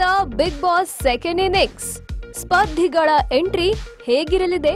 big Boss second innings ಸ್ಪರ್ಧಿಗಳ entry ಹೇಗಿರಲಿದೆ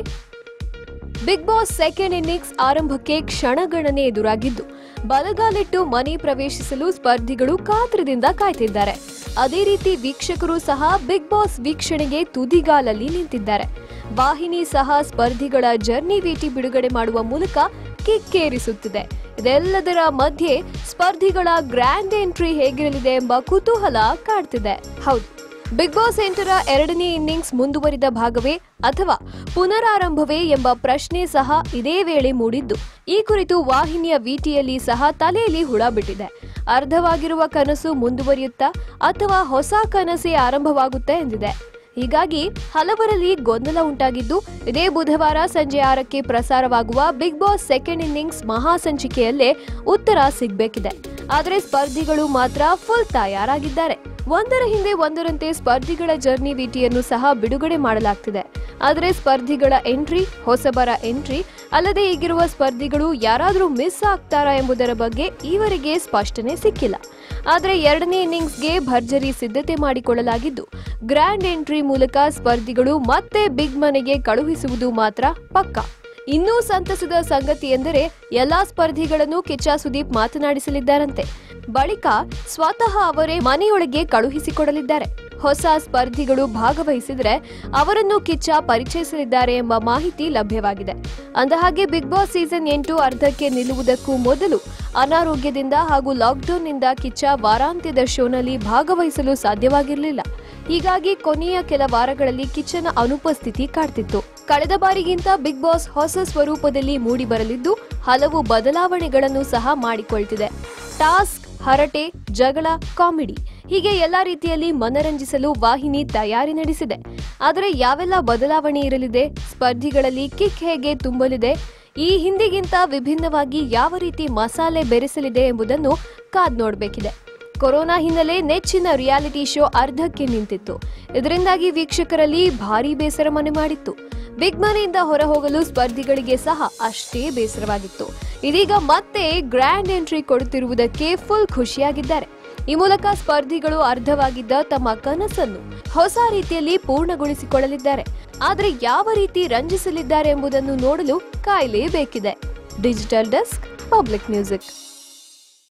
Bigg Boss second innings ಆರಂಭಕ್ಕೆ ಕ್ಷಣಗಣನೆ ಎದುರಾಗಿದ್ದು ಬಲಗಾಲಿಟ್ಟು ಮನೆ ಪ್ರವೇಶಿಸಲು ಸ್ಪರ್ಧಿಗಳು ಕಾತ್ರದಿಂದ ಕಾಯ್ತಿದ್ದಾರೆ ಅದೇ ರೀತಿ ವೀಕ್ಷಕರು ಸಹ ಬಿಗ್ ಬಾಸ್ ವೀಕ್ಷಣೆಗೆ ತುದಿಗಾಲಲ್ಲಿ ನಿಂತಿದ್ದಾರೆ ವಾಹಿನಿ ಸಹ ಸ್ಪರ್ಧಿಗಳ ಜರ್ನಿ ಭೇಟಿ ಬಿಡುಗಡೆ ಮಾಡುವ ಮೂಲಕ ಕಿಕ್ಕೇರಿಸುತ್ತಿದೆ ಇದೆಲ್ಲದರ ಮಧ್ಯೆ ಸ್ಪರ್ಧಿಗಳ ಗ್ರ್ಯಾಂಡ್ ಎಂಟ್ರಿ ಹೇಗಿರಲಿದೆ ಎಂಬ ಕುತೂಹಲ ಕಾಡ್ತಿದೆ ಹೌದು ಬಿಗ್ ಬಾಸ್ ಎಂಟರ ಎರಡನೇ ಇನ್ನಿಂಗ್ಸ್ ಮುಂದುವರಿದ ಭಾಗವೇ ಅಥವಾ ಪುನರಾರಂಭವೇ ಎಂಬ ಪ್ರಶ್ನೆ ಸಹ ಇದೇ ವೇಳೆ ಮೂಡಿದ್ದು ಈ ಕುರಿತು ವಾಹಿನಿಯ ವಿಟಿಯಲ್ಲಿ ಸಹ ತಲೆಯಲ್ಲಿ ಹುಳ ಬಿಟ್ಟಿದೆ ಅರ್ಧವಾಗಿರುವ ಕನಸು ಮುಂದುವರಿಯುತ್ತಾ ಅಥವಾ ಹೊಸ ಕನಸೇ ಆರಂಭವಾಗುತ್ತೆ ಎಂದಿದೆ ಹೀಗಾಗಿ ಹಲವರಲ್ಲಿ ಗೊಂದಲ ಉಂಟಾಗಿದ್ದು ಇದೇ ಬುಧವಾರ ಸಂಜೆ ಆರಕ್ಕೆ ಪ್ರಸಾರವಾಗುವ ಬಿಗ್ ಬಾಸ್ ಸೆಕೆಂಡ್ ಇನ್ನಿಂಗ್ಸ್ ಮಹಾಸಂಚಿಕೆಯಲ್ಲೇ ಉತ್ತರ ಸಿಗ್ಬೇಕಿದೆ ಆದರೆ ಸ್ಪರ್ಧಿಗಳು ಮಾತ್ರ ಫುಲ್ ತಯಾರಾಗಿದ್ದಾರೆ ಒಂದರ ಹಿಂದೆ ಒಂದರಂತೆ ಸ್ಪರ್ಧಿಗಳ ಜರ್ನಿ ವಿಟಿಯನ್ನು ಸಹ ಬಿಡುಗಡೆ ಮಾಡಲಾಗ್ತಿದೆ ಆದರೆ ಸ್ಪರ್ಧಿಗಳ ಎಂಟ್ರಿ ಹೊಸಬರ ಎಂಟ್ರಿ ಅಲ್ಲದೆ ಈಗಿರುವ ಸ್ಪರ್ಧಿಗಳು ಯಾರಾದರೂ ಮಿಸ್ ಆಗ್ತಾರಾ ಎಂಬುದರ ಬಗ್ಗೆ ಈವರೆಗೆ ಸ್ಪಷ್ಟನೆ ಸಿಕ್ಕಿಲ್ಲ ಆದರೆ ಎರಡನೇ ಇನ್ನಿಂಗ್ಸ್ಗೆ ಭರ್ಜರಿ ಸಿದ್ಧತೆ ಮಾಡಿಕೊಳ್ಳಲಾಗಿದ್ದು ಗ್ರ್ಯಾಂಡ್ ಎಂಟ್ರಿ ಮೂಲಕ ಸ್ಪರ್ಧಿಗಳು ಮತ್ತೆ ಬಿಗ್ ಮನೆಗೆ ಕಳುಹಿಸುವುದು ಮಾತ್ರ ಪಕ್ಕಾ ಇನ್ನೂ ಸಂತಸದ ಸಂಗತಿ ಎಂದರೆ ಎಲ್ಲಾ ಸ್ಪರ್ಧಿಗಳನ್ನು ಕಿಚ್ಚ ಸುದೀಪ್ ಮಾತನಾಡಿಸಲಿದ್ದಾರಂತೆ ಬಳಿಕ ಸ್ವತಃ ಅವರೇ ಮನೆಯೊಳಗೆ ಕಳುಹಿಸಿಕೊಡಲಿದ್ದಾರೆ ಹೊಸ ಸ್ಪರ್ಧಿಗಳು ಭಾಗವಹಿಸಿದರೆ ಅವರನ್ನು ಕಿಚ್ಚ ಪರಿಚಯಿಸಲಿದ್ದಾರೆ ಎಂಬ ಮಾಹಿತಿ ಲಭ್ಯವಾಗಿದೆ ಅಂದಹಾಗೆ ಬಿಗ್ ಬಾಸ್ ಸೀಸನ್ ಎಂಟು ಅರ್ಧಕ್ಕೆ ನಿಲ್ಲುವುದಕ್ಕೂ ಮೊದಲು ಅನಾರೋಗ್ಯದಿಂದ ಹಾಗೂ ಲಾಕ್ಡೌನ್ನಿಂದ ಕಿಚ್ಚ ವಾರಾಂತ್ಯದ ಶೋನಲ್ಲಿ ಭಾಗವಹಿಸಲು ಸಾಧ್ಯವಾಗಿರಲಿಲ್ಲ ಹೀಗಾಗಿ ಕೊನೆಯ ಕೆಲ ವಾರಗಳಲ್ಲಿ ಕಿಚ್ಚನ ಅನುಪಸ್ಥಿತಿ ಕಾಡ್ತಿತ್ತು ಕಳೆದ ಬಾರಿಗಿಂತ ಬಿಗ್ ಬಾಸ್ ಹೊಸ ಸ್ವರೂಪದಲ್ಲಿ ಮೂಡಿ ಬರಲಿದ್ದು ಹಲವು ಬದಲಾವಣೆಗಳನ್ನು ಸಹ ಮಾಡಿಕೊಳ್ತಿದೆ ಟಾಸ್ಕ್ ಹರಟೆ ಜಗಳ ಕಾಮಿಡಿ ಹೀಗೆ ಎಲ್ಲಾ ರೀತಿಯಲ್ಲಿ ಮನರಂಜಿಸಲು ವಾಹಿನಿ ತಯಾರಿ ನಡೆಸಿದೆ ಆದರೆ ಯಾವೆಲ್ಲ ಬದಲಾವಣೆ ಇರಲಿದೆ ಸ್ಪರ್ಧಿಗಳಲ್ಲಿ ಕಿಕ್ ಹೇಗೆ ತುಂಬಲಿದೆ ಈ ಹಿಂದಿಗಿಂತ ವಿಭಿನ್ನವಾಗಿ ಯಾವ ರೀತಿ ಮಸಾಲೆ ಬೆರೆಸಲಿದೆ ಎಂಬುದನ್ನು ಕಾದ್ ನೋಡಬೇಕಿದೆ ಕೊರೋನಾ ಹಿನ್ನೆಲೆ ನೆಚ್ಚಿನ ರಿಯಾಲಿಟಿ ಶೋ ಅರ್ಧಕ್ಕೆ ನಿಂತಿತ್ತು ಇದರಿಂದಾಗಿ ವೀಕ್ಷಕರಲ್ಲಿ ಭಾರೀ ಬೇಸರ ಮನೆ ಮಾಡಿತ್ತು ಬಿಗ್ ಮನೆಯಿಂದ ಹೊರ ಹೋಗಲು ಸ್ಪರ್ಧಿಗಳಿಗೆ ಸಹ ಅಷ್ಟೇ ಬೇಸರವಾಗಿತ್ತು ಇದೀಗ ಮತ್ತೆ ಗ್ರ್ಯಾಂಡ್ ಎಂಟ್ರಿ ಕೊಡುತ್ತಿರುವುದಕ್ಕೆ ಫುಲ್ ಖುಷಿಯಾಗಿದ್ದಾರೆ ಈ ಮೂಲಕ ಸ್ಪರ್ಧಿಗಳು ಅರ್ಧವಾಗಿದ್ದ ತಮ್ಮ ಕನಸನ್ನು ಹೊಸ ರೀತಿಯಲ್ಲಿ ಪೂರ್ಣಗೊಳಿಸಿಕೊಳ್ಳಲಿದ್ದಾರೆ ಆದರೆ ಯಾವ ರೀತಿ ರಂಜಿಸಲಿದ್ದಾರೆ ಎಂಬುದನ್ನು ನೋಡಲು ಕಾಯಲೇಬೇಕಿದೆ ಡಿಜಿಟಲ್ ಡೆಸ್ಕ್ ಪಬ್ಲಿಕ್ ಮ್ಯೂಸಿಕ್